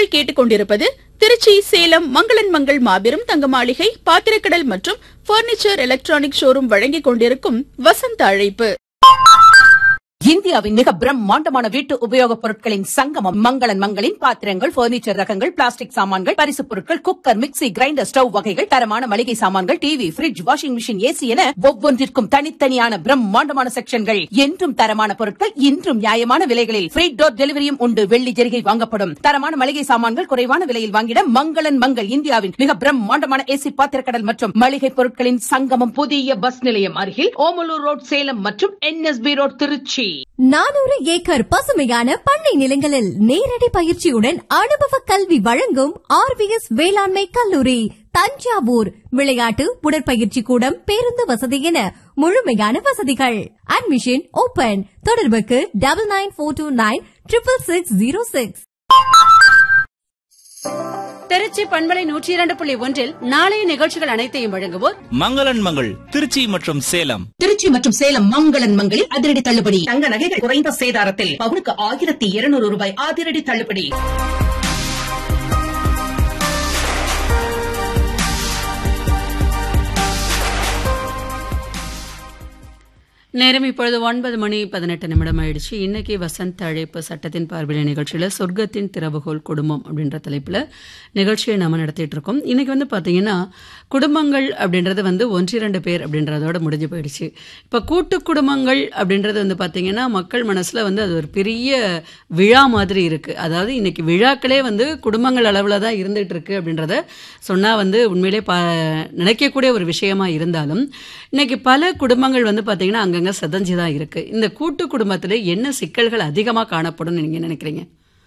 நீங்கள் கேட்டுக்கொண்டிருப்பது திருச்சி சேலம் மங்களன் மங்கள் மாபெரும் தங்க மாளிகை பாத்திரக்கடல் மற்றும் பர்னிச்சர் எலக்ட்ரானிக் ஷோரூம் வழங்கிக் கொண்டிருக்கும் வசந்த அழைப்பு இந்தியாவின் மிக பிரம்மாண்டமான வீட்டு உபயோகப் பொருட்களின் சங்கமம் மங்களன் மங்களின் பாத்திரங்கள் பர்னிச்சர் ரகங்கள் பிளாஸ்டிக் சாமான்கள் பரிசுப் பொருட்கள் குக்கர் மிக்ஸி கிரைண்டர் ஸ்டவ் வகைகள் தரமான மளிகை சாமான்கள் TV fridge washing machine AC என ஒவ்வொன்றிற்கும் தனித்தனியான பிரம்மாண்டமான செக்ஷன்கள் என்றும் தரமான பொருட்கள் இன்றும் நியாயமான விலைகளில் ஃப்ரீ டோர் டெலிவரியும் உண்டு வெள்ளி ஜெரிகை வாங்கப்படும் தரமான மளிகை சாமான்கள் குறைவான விலையில் வாங்கிட மங்களன் மங்கள் இந்தியாவின் மிக பிரம்மாண்டமான ஏசி பாத்திரக்கடல் மற்றும் மளிகை பொருட்களின் சங்கமம் புதிய பஸ் நிலையம் அருகில் ஓமலூர் ரோட் சேலம் மற்றும் என்எஸ்பி ரோட் திருச்சி நானூறு ஏக்கர் பசுமையான பண்ணை நிலங்களில் நேரடி பயிற்சியுடன் அனுபவ கல்வி வழங்கும் ஆர்விஎஸ் வேளாண்மை கல்லூரி தஞ்சாவூர் விளையாட்டு உடற்பயிற்சி கூடம் பேருந்து வசதி என முழுமையான வசதிகள் அட்மிஷன் ஓபன் தொடர்புக்கு double nine four two nine triple six zero six Trichy பண்பலை நூற்றி இரண்டு புள்ளி ஒன்றில் நாளைய நிகழ்ச்சிகள் அனைத்தையும் வழங்குவோர் மங்களன் மங்கள் திருச்சி மற்றும் சேலம் திருச்சி மற்றும் சேலம் மங்களன் மங்களில் அதிரடி தள்ளுபடி தங்க நகைகள் குறைந்த சேதாரத்தில் பவுனுக்கு ஆயிரத்தி இருநூறு ரூபாய் அதிரடி தள்ளுபடி நேரம் இப்பொழுது ஒன்பது மணி பதினெட்டு நிமிடம் ஆயிடுச்சு இன்னைக்கு வசந்த் அழைப்பு சட்டத்தின் பார்வையில நிகழ்ச்சியில சொர்க்கத்தின் திறவுகோல் குடும்பம் அப்படின்ற தலைப்புல நிகழ்ச்சியை நம்ம நடத்திட்டு இருக்கோம் இன்னைக்கு வந்து பாத்தீங்கன்னா குடும்பங்கள் அப்படின்றது வந்து ஒன்றிரண்டு பேர் அப்படின்றதோட முடிஞ்சு போயிடுச்சு இப்ப கூட்டு குடும்பங்கள் அப்படின்றது வந்து பாத்தீங்கன்னா மக்கள் மனசுல வந்து அது ஒரு பெரிய விழா மாதிரி இருக்கு அதாவது இன்னைக்கு விழாக்களே வந்து குடும்பங்கள் அளவுல தான் இருந்துட்டு இருக்கு அப்படின்றத சொன்னா வந்து உண்மையிலே பா நினைக்கக்கூடிய ஒரு விஷயமா இருந்தாலும் இன்னைக்கு பல குடும்பங்கள் வந்து பாத்தீங்கன்னா அங்கங்க செதஞ்சு தான் இருக்கு இந்த கூட்டு குடும்பத்துல என்ன சிக்கல்கள் அதிகமா காணப்படும் நீங்க நினைக்கிறீங்க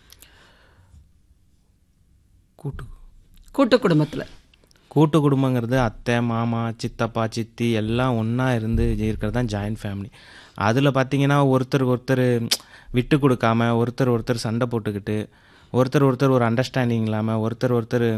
கூட்டு கூட்டு குடும்பத்துல கூட்டு குடும்பங்கிறது அத்தை மாமா சித்தப்பா சித்தி எல்லாம் ஒன்றா இருந்து இருக்கிறது தான் ஜாயின்ட் ஃபேமிலி அதில் பார்த்தீங்கன்னா ஒருத்தருக்கு ஒருத்தர் விட்டு கொடுக்காம ஒருத்தர் ஒருத்தர் சண்டை போட்டுக்கிட்டு ஒருத்தர் ஒருத்தர் ஒரு அண்டர்ஸ்டாண்டிங் இல்லாமல் ஒருத்தர் ஒருத்தர்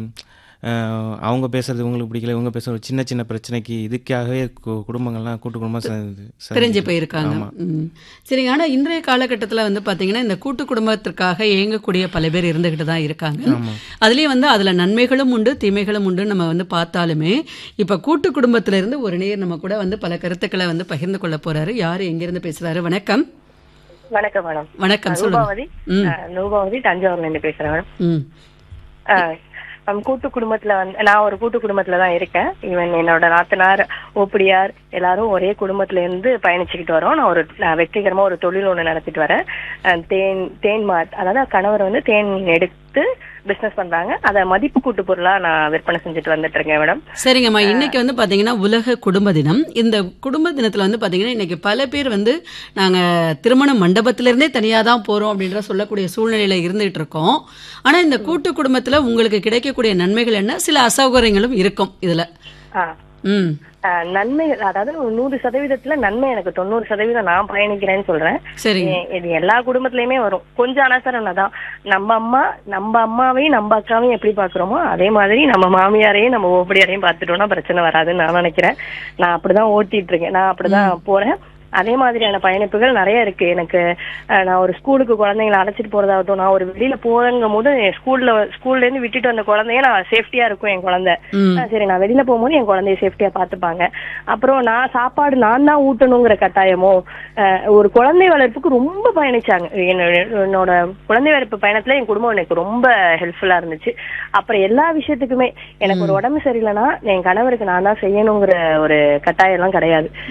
அஹ், அவங்க பேசுறது இவங்களுக்கு பிடிக்கல இவங்க பேசுறது சின்ன சின்ன பிரச்சனைக்கு இதுக்காகவே கு- குடும்பங்கள்லாம் கூட்டு குடும்பம் சேர்ந்து- சேர்ந்து- பிரிஞ்சு போயிருக்காங்க ஆமா. ம். சரிங்க ஆனா இன்றைய காலகட்டத்துல வந்து பாத்தீங்கன்னா இந்த கூட்டு குடும்பத்திற்காக இயங்கக்கூடிய பல பேர் இருந்துகிட்டு தான் இருக்காங்க அதுலயும் வந்து அதுல நன்மைகளும் உண்டு தீமைகளும் உண்டு நம்ம வந்து பார்த்தாலுமே இப்ப கூட்டு குடும்பத்துல இருந்து ஒரு நேர் நம்ம கூட வந்து பல கருத்துக்களை வந்து பகிர்ந்து கொள்ள போறாரு யாரு எங்க இருந்து பேசுறாரு வணக்கம் வணக்கம் மேடம் வணக்கம் சொல்லுங்க ரூபாவதி ம். அஹ், ரூபாவதி தஞ்சாவூர்ல இருந்து பேசுறேன் மேடம் ம் அஹ், நம்ம கூட்டு குடும்பத்துல வந்து நான் ஒரு கூட்டு குடும்பத்துல தான் இருக்கேன் ஈவன் என்னோட நாத்தனார் ஓப்படியார் எல்லாரும் ஒரே குடும்பத்துல இருந்து பயணிச்சுக்கிட்டு வரோம் நான் ஒரு நான் வெற்றிகரமா ஒரு தொழில் ஒண்ணு நடத்திட்டு வரேன் அஹ், தேன் தேன் மார்ட் அதாவது கணவர் வந்து தேன் எடுத்து பிசினஸ் பண்றாங்க அதை மதிப்பு கூட்டு பொருளா நான் விற்பனை செஞ்சுட்டு வந்துட்டு இருக்கேன் மேடம் சரிங்கம்மா இன்னைக்கு வந்து பாத்தீங்கன்னா உலக குடும்ப தினம் இந்த குடும்ப தினத்துல வந்து பாத்தீங்கன்னா இன்னைக்கு பல பேர் வந்து நாங்க திருமண மண்டபத்தில இருந்தே தனியா தான் போறோம் அப்படின்ற சொல்லக்கூடிய சூழ்நிலையில இருந்துட்டு இருக்கோம் ஆனா இந்த கூட்டு குடும்பத்துல உங்களுக்கு கிடைக்கக்கூடிய நன்மைகள் என்ன சில அசௌகரியங்களும் இருக்கும் இதுல ஆஹ் ம் அஹ், நன்மை அதாவது ஒரு நூறு சதவீதத்துல நன்மை எனக்கு தொண்ணூறு சதவீதம் நான் பயணிக்கிறேன்னு சொல்றேன் சரிங்க ஏ- இது எல்லா குடும்பத்திலயுமே வரும் கொஞ்சம் அனசரணை தான் நம்ம அம்மா நம்ம அம்மாவையும் நம்ம அக்காவையும் எப்படி பாக்குறோமோ அதே மாதிரி நம்ம மாமியாரையும் நம்ம ஓப்படியாரையும் பார்த்துட்டோம்னா பிரச்சனை வராதுன்னு நான் நினைக்கிறேன் நான் அப்படிதான் ஓட்டிட்டு இருக்கேன் நான் அப்படிதான் போறேன் அதே மாதிரியான பயணிப்புகள் நிறைய இருக்கு எனக்கு அஹ், நான் ஒரு ஸ்கூலுக்கு குழந்தைங்களை அழைச்சிட்டு போறதாகட்டும் நான் ஒரு வெளியில போறங்கும் போது என் ஸ்கூல்ல ஸ்கூல்ல இருந்து விட்டுட்டு வந்த குழந்தைய நான் சேஃப்டியா இருக்கும் என் குழந்தை ம் ஆ, சரி நான் வெளியில போகும்போது என் குழந்தைய சேஃப்டியா பாத்துப்பாங்க அப்புறம் நான் சாப்பாடு நான் தான் ஊட்டணுங்கிற கட்டாயமோ அஹ், ஒரு குழந்தை வளர்ப்புக்கு ரொம்ப பயணிச்சாங்க என்னோட என்னோட குழந்தை வளர்ப்பு பயணத்துல என் குடும்பம் எனக்கு ரொம்ப ஹெல்ப்ஃபுல்லா இருந்துச்சு அப்புறம் எல்லா விஷயத்துக்குமே எனக்கு ஒரு உடம்பு சரியில்லைன்னா என் கணவருக்கு நான் தான் செய்யணுங்கிற ஒரு கட்டாயம் எல்லாம் கிடையாது